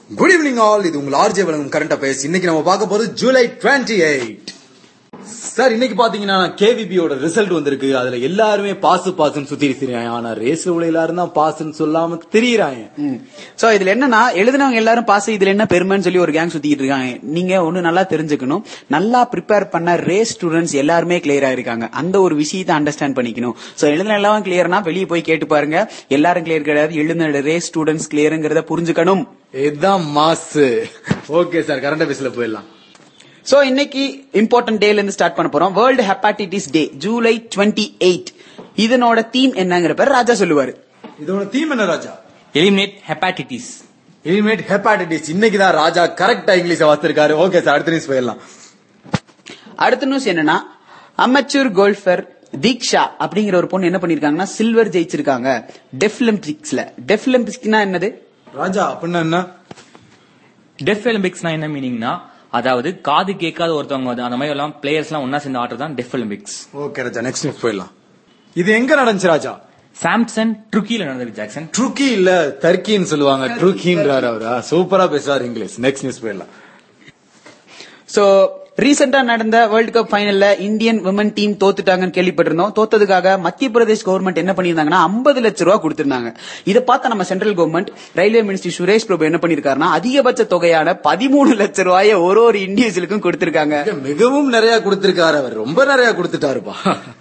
Good evening all இது உங்கள் RJ வழங்கும் கரண்ட் அஃபேர்ஸ் இன்னைக்கு நம்ம பார்க்க போறது ஜூலை டுவெண்ட்டி எயிட் சார் இன்னைக்கு பாத்தீங்கன்னா கேவிபியோட ரிசல்ட் வந்திருக்கு அதுல எல்லாருமே பாஸ் பாஸ்ன்னு சுத்தி இருக்கிறாங்க ஆனா ரேஸ்ல உள்ள எல்லாரும் தான் பாஸ்ன்னு சொல்லாம திரியிறாங்க சோ இதுல என்னன்னா எழுதினவங்க எல்லாரும் பாஸ் இதுல என்ன பெருமைன்னு சொல்லி ஒரு கேங் சுத்திட்டு இருக்காங்க நீங்க ஒண்ணு நல்லா தெரிஞ்சுக்கணும் நல்லா ப்ரிப்பேர் பண்ண ரேஸ் ஸ்டூடெண்ட்ஸ் எல்லாருமே கிளியரா இருக்காங்க அந்த ஒரு விஷயத்தை அண்டர்ஸ்டாண்ட் பண்ணிக்கணும் சோ எழுதின எல்லாம் கிளியர்னா வெளியே போய் கேட்டு பாருங்க எல்லாரும் கிளியர் கிடையாது எழுதின ரேஸ் ஸ்டூடெண்ட்ஸ் கிளியருங்கிறத புரிஞ்சுக்கணும் இதுதான் மாஸ் ஓகே சார் கரண்ட் அஃபேர்ஸ்ல போயிடலாம் சோ இன்னைக்கு இம்பார்ட்டன்ட் டேல இருந்து ஸ்டார்ட் பண்ண போறோம் world hepatitis day July twenty eight இதனோட தீம் என்னங்கிற பேர் ராஜா சொல்லுவாரு இதோட தீம் என்ன Raja eliminate hepatitis eliminate hepatitis இன்னைக்கு தான் ராஜா கரெக்டா இங்கிலீஷ் வாசிருக்காரு ஓகே சார் அடுத்த நியூஸ் போயிடலாம் அடுத்த நியூஸ் என்னன்னா அமெச்சூர் கோல்ஃபர் தீக்ஷா அப்படிங்கிற ஒரு பொண்ணு என்ன பண்ணிருக்காங்கன்னா சில்வர் ஜெயிச்சிருக்காங்க டெஃப்லிம்பிக்ஸ்ல டெஃப்லிம்பிக்ஸ்னா என்னது ராஜா அப்படின்னா என்ன டெஃப் ஒலிம்பிக்ஸ்னா என்ன மீனிங்னா அதாவது காது கேட்காத ஒருத்தவங்க வந்து அந்த மாதிரி எல்லாம் பிளேயர்ஸ் எல்லாம் ஒன்னா சேர்ந்து ஆடுறது தான் deaf Olympics okay Raja next news போயிடலாம் இது எங்க நடந்துச்சு ராஜா சாம்சன் ட்ருக்கில நடந்தது ஜாக்சன் ட்ருக்கி இல்ல டர்க்கின்னு சொல்லுவாங்க ட்ருக்கின்றாரு அவரா சூப்பரா பேசுறாரு இங்கிலீஷ் நெக்ஸ்ட் நியூஸ் போயிடலாம் சோ ரீசெண்டா நடந்த வேர்ல்ட் கப் ஃபைனல்ல இந்தியன் விமன் டீம் தோத்துட்டாங்கன்னு கேள்விப்பட்டிருந்தோம் தோத்ததுக்காக மத்திய பிரதேஷ் கவர்மெண்ட் என்ன பண்ணிருந்தாங்கன்னா 50 லட்சம் ரூபாய் கொடுத்திருந்தாங்க இதை பார்த்த நம்ம central government railway minister Suresh Prabhu என்ன பண்ணிருக்காருன்னா அதிகபட்ச தொகையான பதிமூணு லட்சம் ரூபாய ஒரு ஒரு இண்டிவிஜுவலுக்கும் கொடுத்திருக்காங்க மிகவும் நிறைய கொடுத்திருக்காரு அவர் ரொம்ப நிறைய கொடுத்துட்டாருப்பா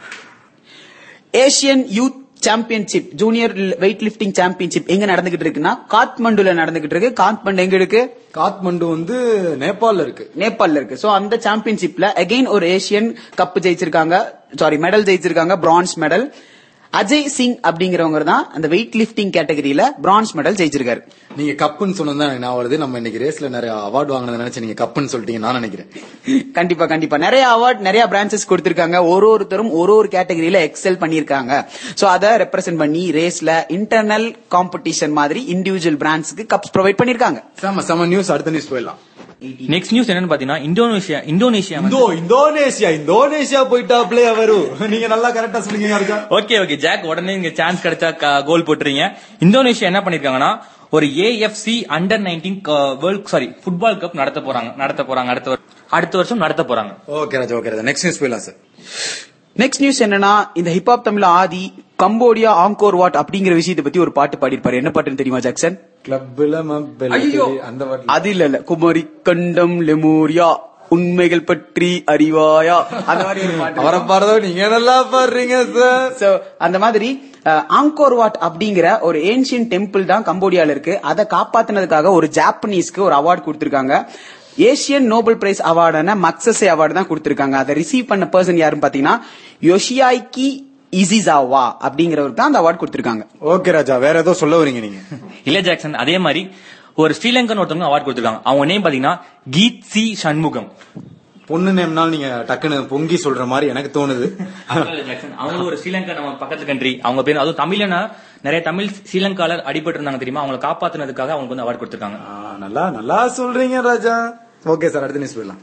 Asian youth championship junior weightlifting championship எங்க நடந்துகிட்டு இருக்குன்னா காத்மண்டுல நடந்துகிட்டு இருக்கு காத்மண்டு எங்க இருக்கு காத்மண்டு வந்து நேபாள்ல இருக்கு நேபாள்ல இருக்கு சோ அந்த சாம்பியன்ஷிப்ல அகைன் ஒரு ஏசியன் கப் ஜெயிச்சிருக்காங்க சாரி மெடல் ஜெயிச்சிருக்காங்க பிரான்ஸ் மெடல் அஜய் சிங் அப்படிங்கிறவங்க தான் அந்த வெயிட் லிஃப்டிங் கேட்டகரியில பிரான்ஸ் மெடல் ஜெயிச்சிருக்காரு நீங்க கப்புன்னு சொன்னது தான் எனக்கு ஞாபகம் வருது நம்ம இன்னைக்கு ரேஸ்ல நிறைய அவார்டு வாங்கினதை நினைச்சு நீங்க கப்புன்னு சொல்லிட்டீங்க நான் நினைக்கிறேன் கண்டிப்பா கண்டிப்பா நிறைய அவார்ட் நிறைய பிரான்ச்சஸ் கொடுத்திருக்காங்க ஒரு ஒருத்தரும் ஒரு ஒரு கேட்டகரியில எக்ஸல் பண்ணிருக்காங்க சோ அதை ரெப்ரசென்ட் பண்ணி ரேஸ்ல இன்டர்னல் காம்படிஷன் மாதிரி இண்டிவிஜுவல் பிராண்ட்ஸ்க்கு கப்ஸ் ப்ரொவைட் பண்ணிருக்காங்க செம செம நியூஸ் அடுத்த நியூஸ் போயிடலாம் நெக்ஸ்ட் நியூஸ் என்னன்னு பாத்தீங்கன்னா Indonesia Indonesia Indo Indonesia Indonesia போயிட்டாப்லே அவரு நீங்க நல்லா கரெக்டா சொல்லுங்க ராஜா ஓகே ஓகே ஜாக் உடனே இங்க சான்ஸ் கிடைச்சா கோல் போட்டுறீங்க இந்தோனேஷியா என்ன பண்ணிருக்காங்கன்னா ஒரு AFC under nineteen world sorry football cup நடத்த போறாங்க நடத்த போறாங்க அடுத்த வரு- அடுத்த வருஷம் நடத்த போறாங்க okay Raja okay Raja next news போயிடலாம் சார் நெக்ஸ்ட் நியூஸ் என்னன்னா இந்த hip hop Tamil Aadhi Cambodia Angkor Wat அப்படிங்கிற விஷயத்தை பத்தி ஒரு பாட்டு பாடிருப்பாரு என்ன பாட்டுன்னு தெரியுமா ஜாக்சன் கிளப்ல மப்பெல் ஐயோ அந்த பாட்டுல அது இல்ல இல்ல குமரி கண்டம் லெமோரியா உண்மைகள் பற்றி அறிவாயா அந்த மாதிரி ஒரு பாட்டு அவரை பாடுறதோ நீங்க நல்லா பாடுறீங்க சார் So, அந்த மாதிரி அஹ், ஆங்கோர் வாட் அப்படிங்கிற ஒரு ஏன்ஷியன் டெம்பிள் தான் கம்போடியால இருக்கு அதை காப்பாத்துனதுக்காக ஒரு ஜாப்பனீஸ்க்கு ஒரு அவார்டு கொடுத்திருக்காங்க ஏசியன் நோபல் பிரைஸ் அவார்டான மக்சஸே அவார்டு தான் கொடுத்திருக்காங்க அதை ரிசீவ் பண்ண பர்சன் யாருன்னு பாத்தீங்கன்னா யோஷியாய்கி இசிசாவா அப்படிங்கிறவருக்கு தான் அந்த அவார்டு கொடுத்திருக்காங்க ஓகே ராஜா வேற ஏதோ சொல்ல வரீங்க நீங்க இல்ல ஜாக்சன் அதே மாதிரி ஒரு ஸ்ரீலங்கன் ஒருத்தவங்க அவார்ட் கொடுத்திருக்காங்க அவங்க நேம் பாத்தீங்கன்னா கீத் சி சண்முகம் பொண்ணு நேம்னால நீங்க டக்குன்னு பொங்கி சொல்ற மாதிரி எனக்கு தோணுது இல்ல ஜாக்சன் அவங்க ஒரு ஸ்ரீலங்கா நம்ம பக்கத்து கண்ட்ரி அவங்க பேர் அதுவும் தமிழனா நிறைய தமிழ் ஸ்ரீலங்கால அடிபட்டு இருந்தாங்க தெரியுமா அவங்களை காப்பாத்துனதுக்காக அவங்களுக்கு வந்து அவார்ட் கொடுத்திருக்காங்க ஆ, நல்லா நல்லா சொல்றீங்க ராஜா ஓகே சார் அடுத்த நியூஸ் போயிடலாம்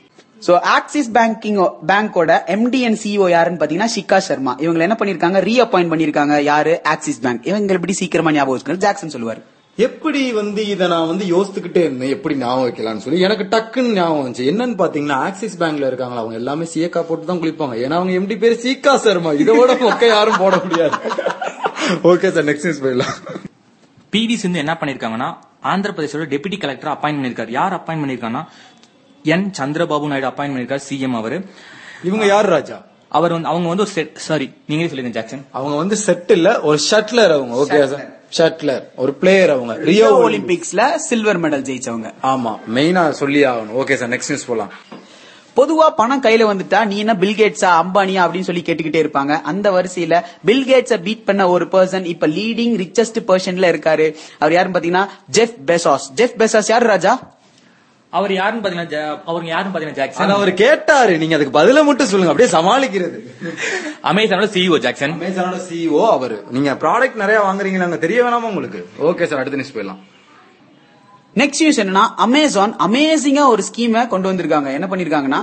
சோ ஆக்சிஸ் பேங்கிங் பேங்கோட எம்டி அண்ட் சிஓ யாருன்னு பாத்தீங்கன்னா ஷிகா சர்மா இவங்க என்ன பண்ணிருக்காங்க ரீ அப்பாயிண்ட் பண்ணிருக்காங்க யாரு ஆக்சிஸ் பேங்க் இவங்க எப்படி சீக்கிரமா ஞாபகம் வச்சுக்கணும் ஜாக்சன் சொல்லுவாரு எப்படி வந்து இத நான் வந்து யோசித்துக்கிட்டே இருந்தேன் எப்படி ஞாபகம் வைக்கலாம்னு சொல்லி எனக்கு டக்குன்னு ஞாபகம் வந்துச்சு என்னன்னு பாத்தீங்கன்னா ஆக்சிஸ் பேங்க்ல இருக்காங்களா அவங்க எல்லாமே சீக்கா போட்டு தான் குளிப்பாங்க ஏன்னா அவங்க எம்டி பேர் சீக்கா சர்மா இதோட மொக்க யாரும் போட முடியாது ஓகே சார் நெக்ஸ்ட் நியூஸ் போயிடலாம் பிவி சிந்து என்ன பண்ணிருக்காங்கன்னா ஆந்திர பிரதேசோட டெபுட்டி கலெக்டர் அப்பாயிண்ட் பண்ணிருக்காரு யார் அப்பாயிண்ட் பண்ணிருக்காங்கன்னா என் சந்திரபாபு நாயுடு அப்பாயிண்ட் பண்ணிருக்காரு சிஎம் அவரு இவங்க யார் ராஜா அவர் வந்து அவங்க வந்து ஒரு செட் சாரி நீங்களே சொல்லுங்க ஜாக்சன் அவங்க வந்து செட் இல்ல ஒரு ஷட்லர் அவங்க ஓகே சார் ஷட்லர் ஒரு பிளேயர் அவங்க ரியோ ரியோ ஒலிம்பிக் ஒலிம்பிக்ஸ்ல சில்வர் மெடல் ஜெயிச்சவங்க ஆமா மெயினா சொல்லி ஆகணும் ஓகே சார் நெக்ஸ்ட் நியூஸ் போலாம் பொதுவா பணம் கையில வந்துட்டா நீ என்ன பில்கேட்ஸா அம்பானியா அப்படின்னு சொல்லி கேட்டுக்கிட்டே இருப்பாங்க அந்த வரிசையில பில்கேட்ஸ பீட் பண்ண ஒரு பர்சன் இப்ப லீடிங் ரிச்சஸ்ட் பர்சன்ல இருக்காரு அவர் யாருன்னு பாத்தீங்கன்னா ஜெஃப் பெசாஸ் ஜெஃப் பெசாஸ் யாரு ராஜா அவர் யாருன்னு பாத்தீங்கன்னா ஜா- அவங்க யாருன்னு பாத்தீங்கன்னா ஆனா ஜாக்சன் அவர் கேட்டாரு நீங்க அதுக்கு பதில மட்டும் சொல்லுங்க அப்படியே சமாளிக்கிறது அமேசானோட சிஇஓ ஜாக்சன் அமேசானோட சிஇஓ அவரு நீங்க ப்ராடக்ட் நிறைய வாங்குறீங்க நாங்க தெரிய வேணாமா உங்களுக்கு ஓகே சார் அடுத்த நியூஸ் போயிடலாம் நெக்ஸ்ட் நியூஸ் என்னன்னா அமேசான் அமேசிங்கா ஒரு ஸ்கீமை கொண்டு வந்திருக்காங்க என்ன பண்ணிருக்காங்கன்னா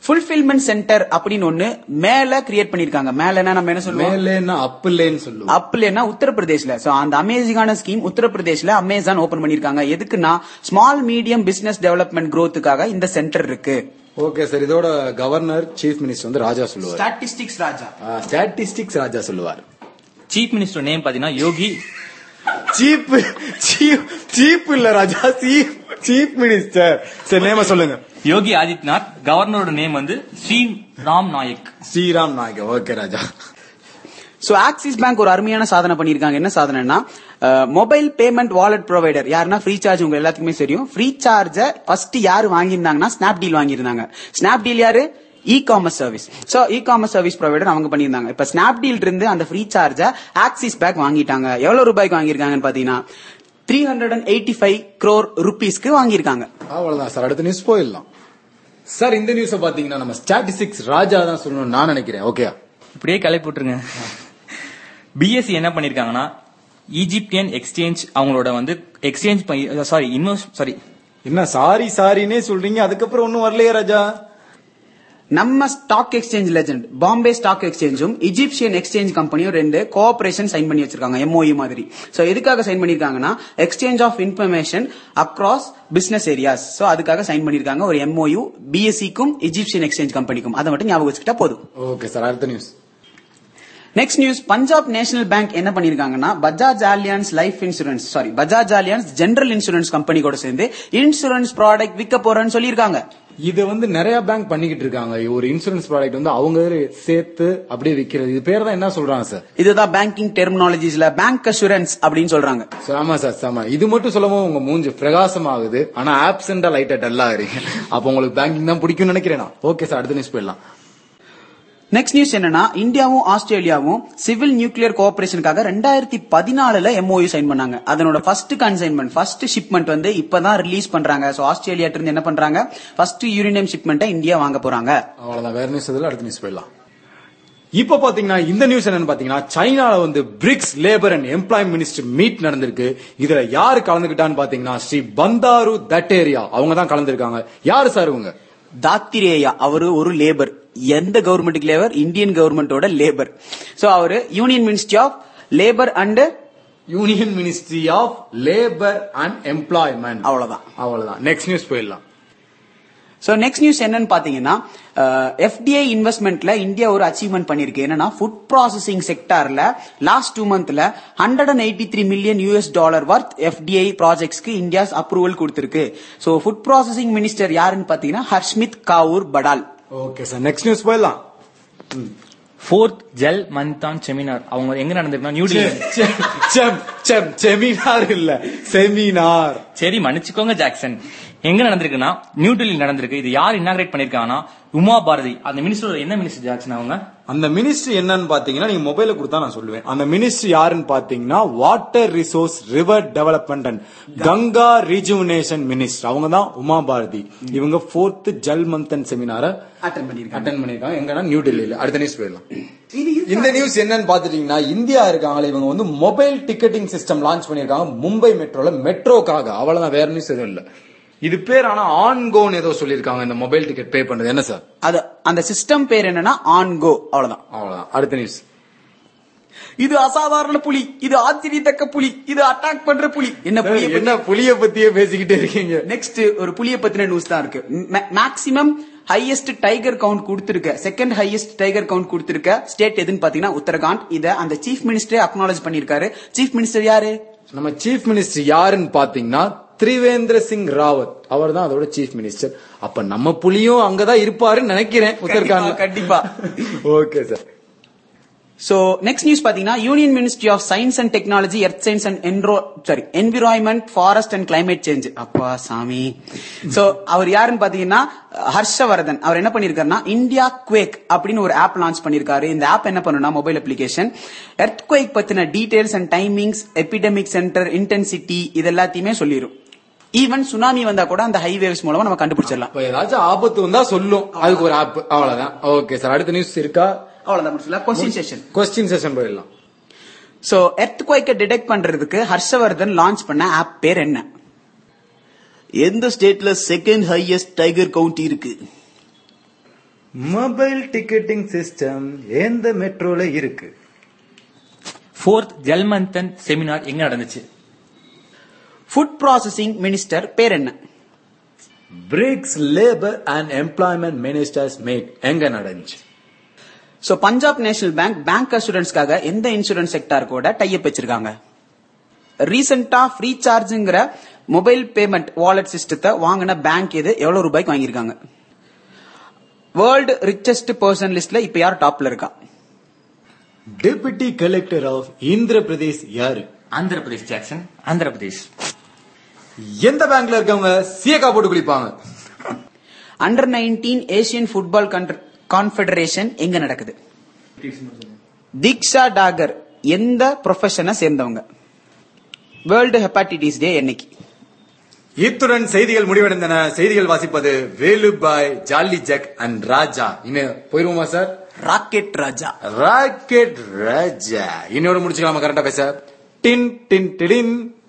ஃபுல்ஃபில்மெண்ட் சென்டர் அப்படின்னு ஒண்ணு மேல கிரியேட் பண்ணிருக்காங்க மேலனா நம்ம என்ன சொல்லுவோம் மேலேன்னா அப் இல்லைன்னு சொல்லுவோம் அப்லேன்னா உத்தரப்பிரதேஷ்ல சோ அந்த அமேசிங்கான ஸ்கீம் உத்தரப்பிரதேஷ்ல அமேசான் ஓபன் பண்ணிருக்காங்க எதுக்குன்னா ஸ்மால் மீடியம் பிசினஸ் டெவலப்மெண்ட் growthக்காக இந்த சென்டர் இருக்கு ஓகே சார் இதோட கவர்னர் சீஃப் மினிஸ்டர் வந்து ராஜா சொல்லுவார் ஸ்டாட்டிஸ்டிக்ஸ் ராஜா ஸ்டாட்டிஸ்டிக்ஸ் ராஜா சொல்லுவார் சீஃப் மினிஸ்டர் நேம் பாத்தீங்கன்னா யோகி சீப் சீப் சீப் இல்ல ராஜா சீப் சீஃப் மினிஸ்டர் சரி நேம சொல்லுங்க யோகி ஆதித்யநாத் கவர்னரோட நேம் வந்து Shri Ram Naik Sriram Naik okay Raja so Axis bank ஒரு அருமையான சாதனை பண்ணிருக்காங்க என்ன சாதனைனா மொபைல் பேமெண்ட் வாலெட் ப்ரொவைடர் யாருன்னா ஃப்ரீ சார்ஜ் உங்க எல்லாத்துக்குமே தெரியும் ஃப்ரீ சார்ஜ ஃபர்ஸ்ட் யாரு வாங்கியிருந்தாங்கன்னா ஸ்னாப்டீல் வாங்கியிருந்தாங்க ஸ்னாப்டீல் யாரு e commerce service so e commerce service provider அவங்க பண்ணியிருந்தாங்க இப்ப ஸ்னாப்டீல் இருந்து அந்த ஃப்ரீ சார்ஜ ஆக்சிஸ் பேங்க் வாங்கிட்டாங்க எவ்வளவு ரூபாய்க்கு வாங்கியிருக்காங்கன்னு பாத்தீங்கன்னா three hundred and eighty five crore ருபீஸ்க்கு வாங்கியிருக்காங்க அவ்வளவுதான் சார் அடுத்த நியூஸ் போயிடலாம் சார் இந்த நியூஸ பாத்தீங்கன்னா நம்ம ஸ்டாட்டிஸ்டிக்ஸ் ராஜா தான் சொல்லணும்னு நான் நினைக்கிறேன் ஓகே இப்படியே கிளப்பி விட்டுருங்க பிஎஸ்சி என்ன பண்ணிருக்காங்கன்னா ஈஜிப்தியன் எக்ஸ்சேஞ்ச் அவங்களோட வந்து எக்ஸ்சேஞ்ச் சாரி இன்வெஸ்ட் சாரி என்ன சாரி சாரினே சொல்றீங்க அதுக்கப்புறம் ஒண்ணும் வரலையே ராஜா நம்ம stock exchange legend Bombay stock எக்ஸ்சேஞ்சும் இஜிப்சியன் எக்ஸ்சேஞ்ச் கம்பெனியும் ரெண்டு கோஆபரேஷன் சைன் பண்ணி வச்சிருக்காங்க எம்ஓஇ மாதிரி சோ எதுக்காக சைன் பண்ணிருக்காங்கன்னா exchange of information across business areas so அதுக்காக சைன் பண்ணிருக்காங்க ஒரு எம்ஓயு பிஎஸ்சிக்கும் இஜிப்சியன் எக்ஸ்சேஞ்ச் கம்பெனிக்கும் அதை மட்டும் ஞாபகம் வச்சுக்கிட்டா போதும் ஓகே சார் அடுத்த news next news Punjab national bank என்ன பண்ணிருக்காங்கன்னா Bajaj Allianz life insurance sorry Bajaj Allianz general insurance company கூட சேர்ந்து இன்சூரன்ஸ் ப்ராடக்ட் விற்க போறேன்னு சொல்லியிருக்காங்க இது வந்து நிறைய பேங்க் பண்ணிக்கிட்டு இருக்காங்க ஒரு இன்சூரன்ஸ் ப்ராடக்ட் வந்து அவங்க சேர்த்து அப்படியே விக்கிறது இது பேர் தான் என்ன சொல்றாங்க சார் இதுதான் பேங்கிங் டெர்மினாலஜிஸ்ல பேங்க் அஷூரன்ஸ் அப்படின்னு சொல்றாங்க ஆமா சார் ஆமா இது மட்டும் சொல்லவும் உங்க மூஞ்சி பிரகாசம் ஆகுது ஆனா ஆப்சென்டா லைட்டா டல்லா ஆகுறீங்க அப்ப உங்களுக்கு பேங்கிங் தான் பிடிக்கும்னு நினைக்கிறேன் ஓகே சார் அடுத்த நியூஸ் போயிடலாம் நெக்ஸ்ட் நியூஸ் என்னன்னா இந்தியாவும் ஆஸ்திரேலியாவும் சிவில் நியூக்ளியர் கோஆபரேஷனுக்காக ரெண்டாயிரத்தி பதினாலுல எம்ஓயு சைன் பண்ணாங்க அதனோட ஃபர்ஸ்ட் கன்சைன்மெண்ட் ஃபர்ஸ்ட் ஷிப்மெண்ட் வந்து இப்பதான் ரிலீஸ் பண்றாங்க சோ ஆஸ்திரேலியா இருந்து என்ன பண்றாங்க ஃபர்ஸ்ட் யூரேனியம் ஷிப்மெண்ட்டை இந்தியா வாங்க போறாங்க அவ்வளவுதான் வேற நியூஸ் இதுல அடுத்த நியூஸ் போயிடலாம் இப்ப பாத்தீங்கன்னா இந்த நியூஸ் என்னன்னு பாத்தீங்கன்னா சைனால வந்து BRICS labour and employ minister meet நடந்திருக்கு இதுல யாரு கலந்துகிட்டான்னு பாத்தீங்கன்னா ஸ்ரீ பந்தாரு தட்டேரியா அவங்க தான் கலந்துருக்காங்க யாரு சார் இவங்க தாத்திரேயா அவரு ஒரு லேபர் எந்த கவர்மெண்ட்டுக்கு லேபர் இந்தியன் கவர்மெண்டோட லேபர் சோ அவரு union ministry of labour and union ministry of labour and employment அவ்வளவுதான் அவ்வளவுதான் நெக்ஸ்ட் நியூஸ் போயிடலாம் சோ நெக்ஸ்ட் நியூஸ் என்னன்னு பாத்தீங்கன்னா எஃப்டிஐ இன்வெஸ்ட்மெண்ட்ல இந்தியா ஒரு அச்சீவ்மெண்ட் பண்ணிருக்கு என்னன்னா ஃபுட் ப்ராசஸிங் செக்டார்ல லாஸ்ட் டூ மந்த்ல hundred and eighty three million US dollar worth FDI ப்ராஜெக்ட்ஸ்க்கு இந்தியா அப்ரூவல் கொடுத்திருக்கு சோ ஃபுட் ப்ராசஸிங் மினிஸ்டர் யாருன்னு பாத்தீங்கன்னா Harsimrat Kaur Badal okay sir next news போயிடலாம் ஃபோர்த் ஜல் மந்தான் செமினார் அவங்க எங்க நடந்திருக்குன்னா நியூ டெல்லி செம், செம், செம், செமினார் இல்ல செமினார் சரி மன்னிச்சுக்கோங்க ஜாக்சன் எங்க நடந்திருக்குன்னா நியூ டெல்லி நடந்திருக்கு இது யார் இன்னாகிரேட் பண்ணிருக்காங்கன்னா உமா பாரதி அந்த மினிஸ்டர் என்ன மினிஸ்டர் ஜாக்சன் அவங்க அந்த மினிஸ்ட்ரி என்னன்னு பாத்தீங்கன்னா நீங்க மொபைல கொடுத்தா நான் சொல்லுவேன் அந்த மினிஸ்ட்ரி யாருன்னு பாத்தீங்கன்னா water resource river development and Ganga rejuvenation minister அவங்க தான் உமா பாரதி இவங்க ஃபோர்த் ஜல் மந்தன் செமினார அட்டன் பண்ணிருக்காங்க அட்டன் பண்ணிருக்காங்க எங்கன்னா நியூ டெல்லியில அடுத்த நியூஸ் போயிடலாம் இந்த நியூஸ் என்னன்னு பாத்துட்டீங்கன்னா இந்தியா இருக்காங்களே இவங்க வந்து மொபைல் டிக்கெட்டிங் சிஸ்டம் லான்ச் பண்ணிருக்காங்க மும்பை மெட்ரோல மெட்ரோக்காக அவ்வளவுதான் வேற நியூஸ் எதுவும் இல்ல இது பேர் ஆனா ஆன்கோன் ஏதோ சொல்லிருக்காங்க இந்த மொபைல் டிக்கெட் பே பண்றது என்ன சார் அது அந்த சிஸ்டம் பேர் என்னன்னா ஆன் கோ அவ்வளவுதான் அவ்வளவுதான் அடுத்த நியூஸ் இது அசாதாரண புலி இது ஆச்சரியத்தக்க புலி இது அட்டாக் பண்ற புலி என்ன புலி என்ன புலிய பத்தியே பேசிக்கிட்டே இருக்கீங்க நெக்ஸ்ட் ஒரு புலிய பத்தின நியூஸ் தான் இருக்கு மேக்ஸிமம் ஹையஸ்ட் டைகர் கவுண்ட் கொடுத்திருக்க செகண்ட் ஹையஸ்ட் டைகர் கவுண்ட் கொடுத்திருக்க ஸ்டேட் எதுன்னு பாத்தீங்கன்னா உத்தரகாண்ட் இத அந்த சீஃப் மினிஸ்டரே அக்னாலேஜ் பண்ணிருக்காரு சீஃப் மினிஸ்டர் யாரு நம்ம சீஃப் மினிஸ்டர் யாருன்னு பாத்தீங்கன்னா திரிவேந்திர சிங் ராவத் அவர் தான் அதோட சீஃப் மினிஸ்டர் அப்ப நம்ம புலியும் அங்கதான் இருப்பாருன்னு நினைக்கிறேன் உத்தரகாண்ட் கண்டிப்பா. Okay sir so next news பாத்தீங்கன்னா union ministry of science and technology earth science and என்ரோ sorry environment forest and climate change அப்பா சாமி சோ அவர் யாருன்னு பாத்தீங்கன்னா ஹர்ஷவர்தன் அவர் என்ன பண்ணிருக்காருன்னா இந்தியா குவேக் அப்படின்னு ஒரு ஆப் லான்ச் பண்ணிருக்காரு இந்த ஆப் என்ன பண்ணுனா மொபைல் அப்ளிகேஷன் எர்த் குவேக் பத்தின details and timings epidemic center intensity இது எல்லாத்தையுமே சொல்லிரும் ஈவன் சுனாமி வந்தா கூட அந்த ஹைவேவ்ஸ் மூலமா நம்ம கண்டுபிடிச்சிடலாம் இப்ப ஏதாச்சும் ஆபத்து வந்தா சொல்லும் அதுக்கு ஒரு ஆப் அவ்வளவுதான் ஓகே சார் அடுத்த நியூஸ் இருக்கா அவ்வளவுதான் கொஸ்டின் செஷன் கொஸ்டின் செஷன் போயிடலாம் சோ எர்த் குவைக்க டிடெக்ட் பண்றதுக்கு ஹர்ஷவர்தன் லான்ச் பண்ண ஆப் பேர் என்ன எந்த ஸ்டேட்ல செகண்ட் ஹையஸ்ட் டைகர் கவுண்ட் இருக்கு மொபைல் டிக்கெட்டிங் சிஸ்டம் எந்த மெட்ரோல இருக்கு ஃபோர்த் ஜல்மந்தன் செமினார் எங்க நடந்துச்சு ஃபுட் ப்ராசஸிங் மினிஸ்டர் பேர் என்ன BRICS labour and employment ministers meet எங்க நடந்துச்சு so Punjab national bank bank ஸ்டூடெண்ட்ஸ்க்காக எந்த இன்சூரன்ஸ் செக்டார் கூட டைப் வச்சிருக்காங்க ரீசெண்டா ஃப்ரீ சார்ஜ்ங்கிற மொபைல் பேமெண்ட் வாலெட் சிஸ்டத்தை வாங்கின பேங்க் எது எவ்வளவு ரூபாய்க்கு வாங்கியிருக்காங்க வேர்ல்டு ரிச்சஸ்ட் பர்சன் லிஸ்ட்ல இப்ப யார் டாப்ல இருக்கா deputy collector of Andhra Pradesh யாரு ஆந்திர பிரதேஷ் ஜாக்சன் ஆந்திர பிரதேஷ் எந்த பேங்க்ல இருக்கவங்க சீயக்கா போட்டு குளிப்பாங்க under nineteen Asian football confederation எங்க நடக்குது தீக்ஷா டாகர் எந்த ப்ரொஃபஷனை சேர்ந்தவங்க வேர்ல்டு ஹெப்பாட்டிட்டிஸ் டே என்னைக்கு இத்துடன் செய்திகள் முடிவடைந்தன செய்திகள் வாசிப்பது வேலுபாய் ஜாலி ஜக் அண்ட் ராஜா இன்னும் போயிருவோமா sir rocket Raja rocket Raja இன்னொரு முடிச்சுக்கலாமா கரெக்டா பேச டின் டின் டிடின்